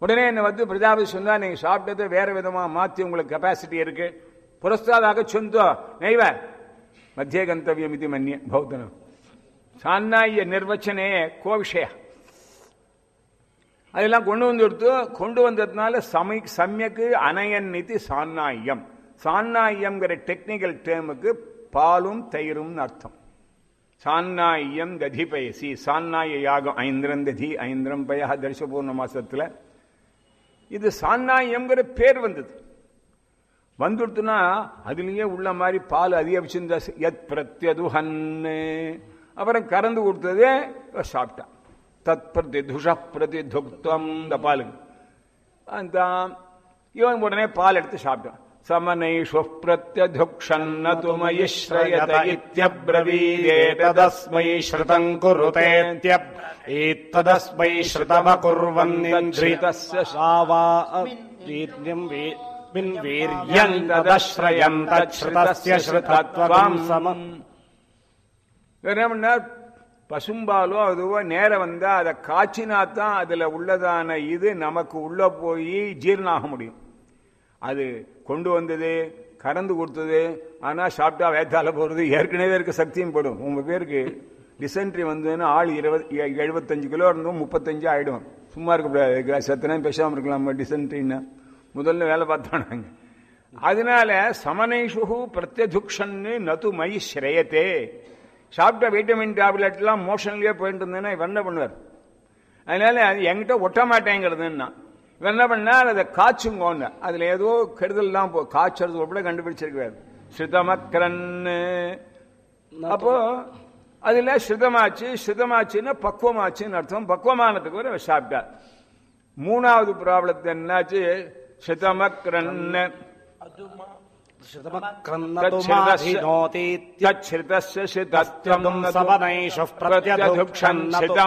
உடனே என்ன வந்து பிரஜாபதி சொன்னா நீங்க சாப்பிட்டதை வேற விதமா மாத்தி உங்களுக்கு கெப்பாசிட்டி இருக்கு புரஸ்தாதாக சொந்தோ நைவ மத்திய கந்தவியம் இது மன்னிய பௌத்தனம் சான்னாய நிர்வச்சனே கோ விஷய அதெல்லாம் கொண்டு வந்து கொடுத்து கொண்டு வந்ததுனால சமை சமயக்கு அனயன் நிதி சான்னாயம் சான்னாயம்ங்கிற டெக்னிக்கல் டேர்முக்கு பாலும் தயிரும் அர்த்தம் சான்னாயம் ததிபயசி சான்னாய யாகம் ஐந்திரம் ததி ஐந்திரம் பய தர்ஷபூர்ண மாசத்துல இது சான்னாயம்ங்கிற பேர் வந்தது வந்துடுத்துனா அதுலயே உள்ள மாதிரி பால் அதிக வச்சிருந்த எத் பிரத்யதுஹன்னு அப்புறம் கறந்து கொடுத்ததே சாப்பிட்டான் தத் பிரதிதுஷ பிரதிதுக்தம் இந்த பாலுக்கு அந்த இவன் உடனே பால் எடுத்து சாப்பிட்டான் சமனைஷு பிரத்யதுக்ஷன்னு மயி ஸ்ரயத तदस्मै श्रुतम् कुरुतेत्यब् एतदस्मै श्रुतमकुर्वन्निन्द्रितस्य वा वीर्यम् वीर्यम् वीर्यम् तदश्रयम् तच्छ्रुतस्य श्रुतत्वम् समम् என்ன பண்ணார் பசும்பாலோ அதுவோ நேரம் வந்தா அதை காய்ச்சினா தான் அதுல உள்ளதான இது நமக்கு உள்ள போய் ஜீரணாக முடியும் அது கொண்டு வந்தது கறந்து கொடுத்தது ஆனா சாப்பிட்டா வேத்தால போறது ஏற்கனவே இருக்க சக்தியும் போடும் உங்க பேருக்கு டிசென்ட்ரி வந்ததுன்னா ஆள் இருபது எழுபத்தஞ்சு கிலோ இருந்தும் முப்பத்தஞ்சு ஆயிடும் சும்மா இருக்கக்கூடாது சத்தனா பேசாம இருக்கலாம் டிசென்ட்ரின்னா முதல்ல வேலை பார்த்தோம் நாங்க அதனால சமனைஷு பிரத்யதுக்ஷன்னு நது மயி ஸ்ரேயத்தே சாப்பிட்ட வைட்டமின் டேப்லெட்லாம் மோஷன்லயே போயிட்டு இருந்தேன்னா இவன் என்ன பண்ணுவார் அதனால அது என்கிட்ட ஒட்ட மாட்டேங்கிறதுன்னா இவன் என்ன பண்ணா அதை காய்ச்சுங்கோன்னு அதுல ஏதோ கெடுதல் போ காய்ச்சறது கூட கண்டுபிடிச்சிருக்காரு ஸ்ருதமக்கரன்னு அப்போ அதுல ஸ்ருதமாச்சு ஸ்ருதமாச்சுன்னா பக்குவமாச்சுன்னு அர்த்தம் பக்குவமானதுக்கு வரை அவர் சாப்பிட்டார் மூணாவது ப்ராப்ளத்தை என்னாச்சு ஸ்ருதமக்கரன்னு श्रुतमक्रन्नतुमाधिनोतीत्य தச்சிருதஸ்ய சிதத்வம் सवनैषुः प्रत्यधुक्षन्न तु